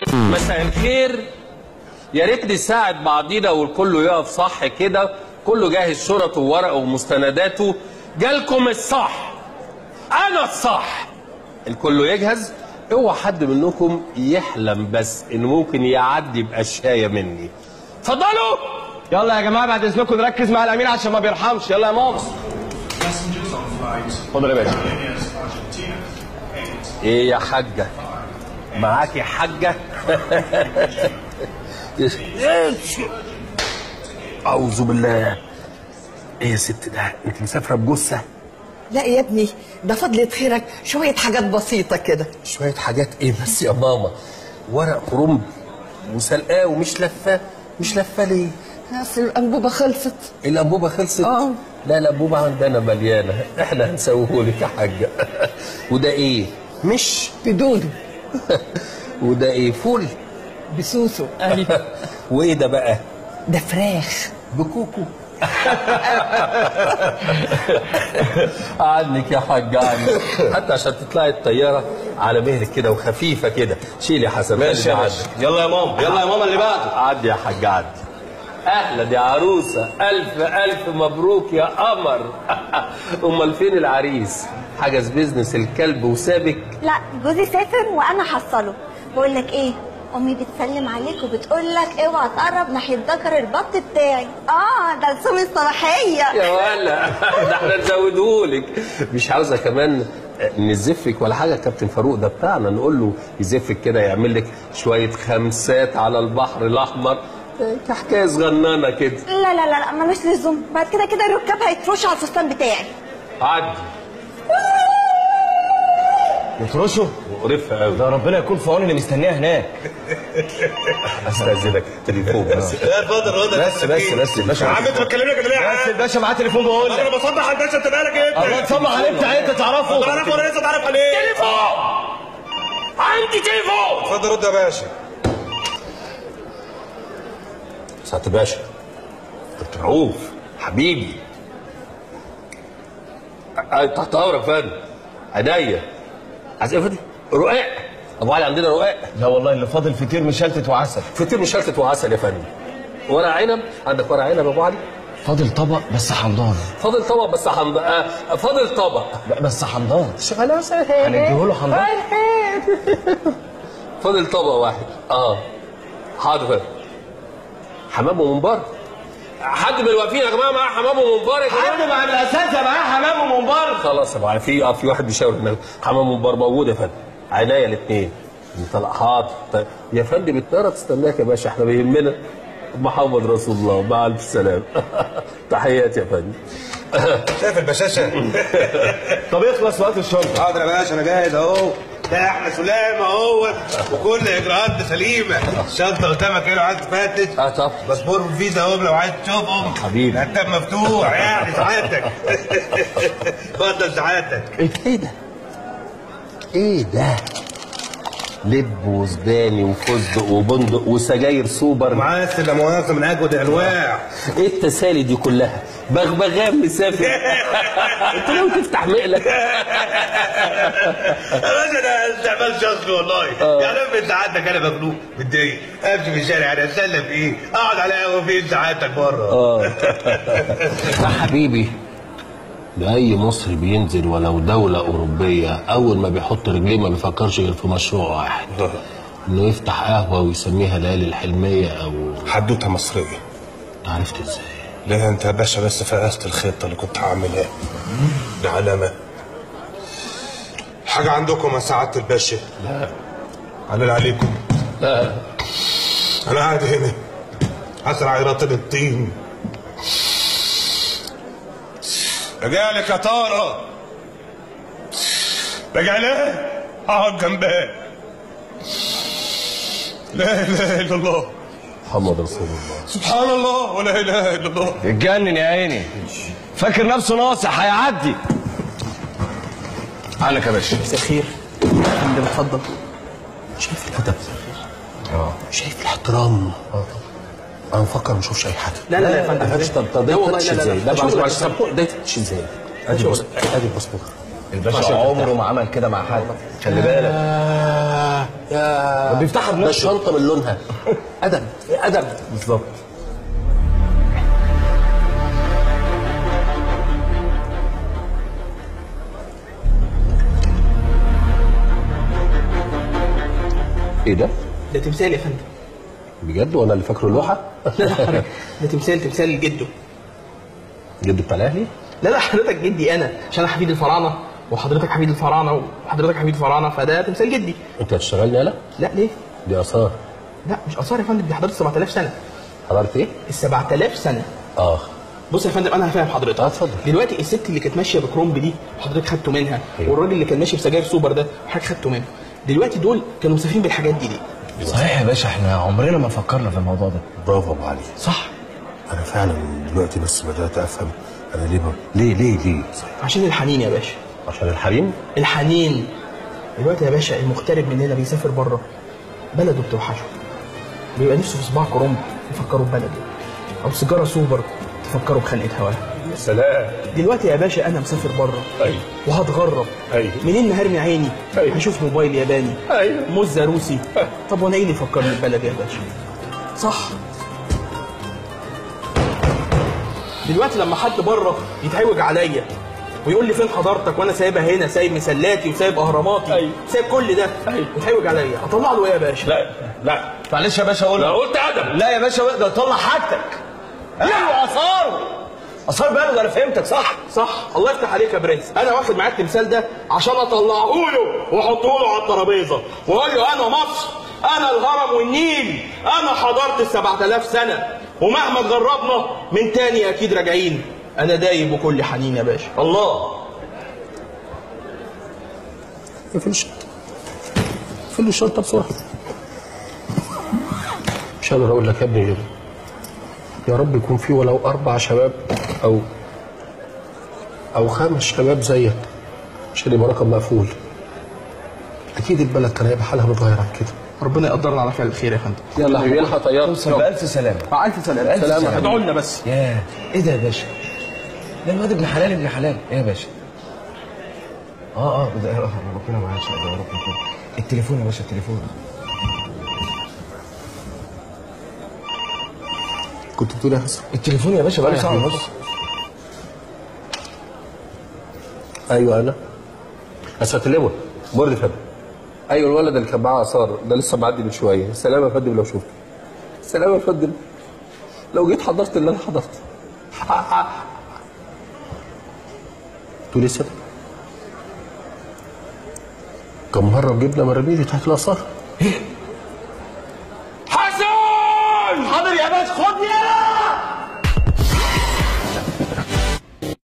مساء الخير يا ريت نساعد بعضينا والكل يقف صح كده كله جاهز شرطه وورقه ومستنداته جالكم الصح انا الصح الكل يجهز اوعى حد منكم يحلم بس انه ممكن يعدي بقشايه مني اتفضلوا يلا يا جماعه بعد اذنكم نركز مع الامين عشان ما بيرحمش يلا يا ماما Passengers on flight اتفضل يا باشا Airlines Argentina and ايه يا حاجه معاكي حاجه اعوذ بالله ايه يا ست ده انت مسافره بجثه لا يا ابني ده فضلة خيرك شوية حاجات بسيطة كده شويه حاجات ايه بس يا ماما ورق كرنب وسلقاه ومش لفاه مش لفاه ليه اصل الأنبوبة خلصت الانبوبه خلصت آه. لا الانبوبه عندنا مليانه احنا هنسويه لك يا حاجه وده ايه مش بدونه وده ايه فول بسوسو أيوة وايه ده بقى ده فراخ بكوكو عنك يا حاج عنك حتى عشان تطلعي الطياره على مهلك كده وخفيفه كده شيل يا حسن ماشي خلي يا ده باشا عندك. يلا يا ماما يلا يا ماما اللي بعده عدي يا حاج عدي اهلا يا عروسه الف الف مبروك يا قمر امال فين العريس حجز بيزنس الكلب وسابك لا جوزي سافر وانا حصله بقول لك ايه امي بتسلم عليك وبتقول لك اوعى تقرب ناحيه ذكر البط بتاعي اه ده لسوم الصباحيه يا ولا ده احنا نزودهولك مش عاوزه كمان نزفك ولا حاجه كابتن فاروق ده بتاعنا نقول له يزفك كده يعمل لك شويه خمسات على البحر الاحمر كحكايه صغننه كده لا لا لا لا ملوش لزوم بعد كده كده الركاب هيترشوا على الفستان بتاعي عدي يطرشوا مقرفه قوي ده ربنا يكون في عون اللي مستنيها هناك استاذنك تليفون بس لا اتفضل اتفضل بس بس بس الباشا يا عم انت بتكلم لك كده ليه يا بس عم؟ الباشا معاه تليفون بقول انا لك بصبح على الباشا انت مالك ايه؟ الله تصبح عليه انت انت تعرفه تعرف ولا لسه تعرف عليه؟ تليفون عندي تليفون اتفضل رد يا باشا سعادة باشا دكتور رؤوف حبيبي أه، تحت امرك يا فندم عينيا عايز ايه يا فندم؟ رقاق ابو علي عندنا رقاق لا والله اللي فاضل فطير مشلتت وعسل فطير مشلتت وعسل يا فندم ورق عنب عندك ورق عنب يا ابو علي فاضل طبق بس حمضان فاضل طبق بس حمض آه فاضل طبق لا بس حمضان خلاص هنديهوله حمضان فاضل طبق واحد اه حاضر فندم. حمام وممبار حد من الواقفين يا جماعه معاه حمام وممبار يا جماعه حد مع الاساتذه معاه حمام وممبار خلاص يا معلم في اه في واحد بيشاور هناك حمام ممبار موجود يا فندم عينيا الاثنين طلع حاضر طيب. يا فندم الطياره تستناك يا باشا احنا بيهمنا محمد رسول الله مع الف سلامه تحياتي يا فندم شايف البشاشه؟ طب يخلص وقت الشرطه حاضر يا باشا انا جاهز اهو ده احنا سلام اهو وكل اجراءاتنا سليمه الشنطه قدامك ايه لو عايز تفتش اه طب باسبور وفيزا اهو لو عايز تشوفهم حبيبي. الكتاب مفتوح يعني سعادتك اتفضل سعادتك ايه ايه ده؟ ايه ده؟ لب وسوداني وفستق وبندق وسجاير سوبر معاه لا مؤاخذه من اجود الانواع ايه التسالي دي كلها؟ بغبغان مسافر انت لو تفتح مقلك يا باشا ده استعمال شخصي والله يعني انا من سعادتك انا مخنوق متضايق امشي في الشارع انا اتسلى في ايه؟ اقعد على قهوه فين سعادتك بره اه يا حبيبي ده اي مصري بينزل ولو دولة اوروبية اول ما بيحط رجليه ما بيفكرش غير في مشروع واحد انه يفتح قهوة ويسميها ليالي الحلمية او حدوته مصريه عرفت ازاي لا انت يا باشا بس فقست الخطه اللي كنت هعملها ده علامه حاجه عندكم يا سعاده الباشا لا علل عليكم لا انا قاعد هنا اسرع عيرات الطين رجالك يا طارق رجع ليه اقعد جنبها لا اله الا الله محمد رسول الله سبحان الله ولا اله الا الله اتجنن يا عيني فاكر نفسه ناصح هيعدي عنك يا باشا مساء الخير فندم اتفضل شايف الادب اه شايف الاحترام اه انا مفكر ما اشوفش اي حاجه لا لا لا يا فندم. طب طب ده لا والله يتفتش لا لا لا. ازاي ده مش معلش هقول معلش لك. طب ده يتفتش ازاي ادي الباس- ادي الباسبور الباشا عمره ما عمل كده مع حد خلي بالك يا بيفتحها ده بنفسه الشنطه من لونها ادب ادب بالظبط ايه ده؟ ده تمثال يا فندم بجد وانا اللي فاكره لوحه؟ لا لا حضرتك ده تمثال تمثال لجده جد بتاع الاهلي؟ لا لا حضرتك جدي انا عشان انا حفيد الفراعنه وحضرتك حفيد الفراعنه وحضرتك حفيد الفراعنه فده تمثال جدي انت هتشتغلني يالا؟ لا ليه؟ دي اثار لا مش اثار يا فندم دي حضرتك 7000 سنه حضرت ايه؟ ال 7000 سنه اه بص يا فندم انا هفهم حضرتك اه اتفضل دلوقتي الست اللي كانت ماشيه بكرومب دي حضرتك خدته منها أيوة. والراجل اللي كان ماشي بسجاير سوبر ده حضرتك خدته منه دلوقتي دول كانوا مسافرين بالحاجات دي ليه؟ صحيح يا باشا احنا عمرنا ما فكرنا في الموضوع ده برافو ابو علي صح انا فعلا دلوقتي بس بدات افهم انا ليه ب... ليه ليه ليه عشان الحنين يا باشا عشان الحريم الحنين دلوقتي يا باشا المغترب مننا بيسافر بره بلده بتوحشه بيبقى نفسه في صباع كرومب يفكروا ببلده او سيجاره سوبر تفكروا بخلقه هواها سلام دلوقتي يا باشا انا مسافر بره ايوه وهتغرب أيوة. منين ما هرمي عيني أيوة. هشوف موبايل ياباني أيوة. موزه روسي طب وانا ايه اللي يفكرني ببلد يا باشا صح دلوقتي لما حد بره يتعوج عليا ويقول لي فين حضرتك وانا سايبها هنا سايب مسلاتي وسايب اهراماتي أيوة. سايب كل ده أيوة. ويتعوج عليا اطلع له ايه يا باشا لا لا معلش يا باشا اقول لا لك قلت ادب لا يا باشا ده طلع حاجتك ايوه اثاره اثار بلد انا فهمتك صح صح الله يفتح عليك يا برنس انا واخد معاك التمثال ده عشان اطلعه له واحطه له على الترابيزه واقول له انا مصر انا الهرم والنيل انا حضرت ال 7000 سنه ومهما تجربنا من تاني اكيد راجعين انا دايب بكل حنين يا باشا الله اقفل الشنطه اقفل الشنطه بسرعه مش قادر اقول لك يا ابني غير يا رب يكون في ولو اربع شباب او او خمس شباب زيك عشان يبقى رقم مقفول اكيد البلد كان هيبقى حالها متغير عن كده ربنا يقدرنا على فعل الخير يا فندم يلا يا حبيبي الحق طيارة توصل بألف سلامة مع الف سلامه ألف سلامة. ادعوا لنا بس ياه ايه ده يا باشا ده الواد ابن حلال ابن حلال ايه يا باشا اه اه ده آه، ربنا معاك يا رب كده التليفون يا باشا التليفون كنت بتقول إيه يا حسن التليفون يا باشا بقاله ساعة ونص ايوه انا بس هكلمه مرضي فندم ايوه الولد اللي كان معاه اثار ده لسه معدي من شويه سلام يا فندم لو شفته سلام يا فندم لو جيت حضرت اللي انا حضرته ع- ع- تقول ايه سيادة؟ كم مره جبنا مراميلي تحت الاثار حسن حاضر يا باشا خد يا